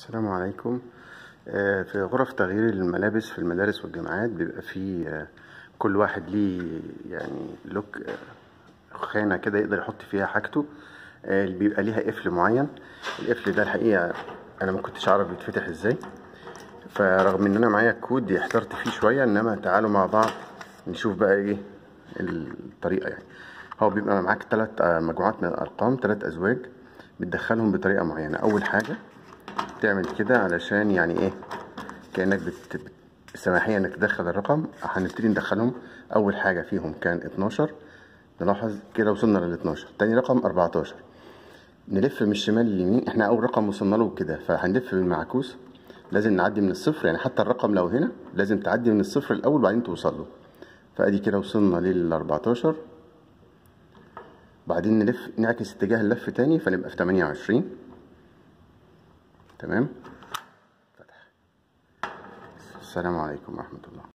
السلام عليكم آه، في غرف تغيير الملابس في المدارس والجامعات بيبقى فيه آه، كل واحد ليه يعني لوك آه، خانة كده يقدر يحط فيها حاجته آه، اللي بيبقى ليها قفل معين القفل ده الحقيقة أنا ما كنتش أعرف بيتفتح إزاي فرغم إن أنا معايا الكود احترت فيه شوية إنما تعالوا مع بعض نشوف بقى إيه الطريقة يعني هو بيبقى معاك تلات آه، مجموعات من الأرقام تلات أزواج بتدخلهم بطريقة معينة أول حاجة تعمل كده علشان يعني ايه كانك بت... بت... السماحيه انك تدخل الرقم هنبتدي ندخلهم اول حاجه فيهم كان 12 نلاحظ كده وصلنا لل 12 تاني رقم 14 نلف من الشمال لليمين احنا اول رقم وصلنا له كده فهنلف بالمعكوس لازم نعدي من الصفر يعني حتى الرقم لو هنا لازم تعدي من الصفر الاول وبعدين توصل له فادي كده وصلنا لل 14 بعدين نلف نعكس اتجاه اللف تاني فنبقى في 28 تمام فتح السلام عليكم ورحمة الله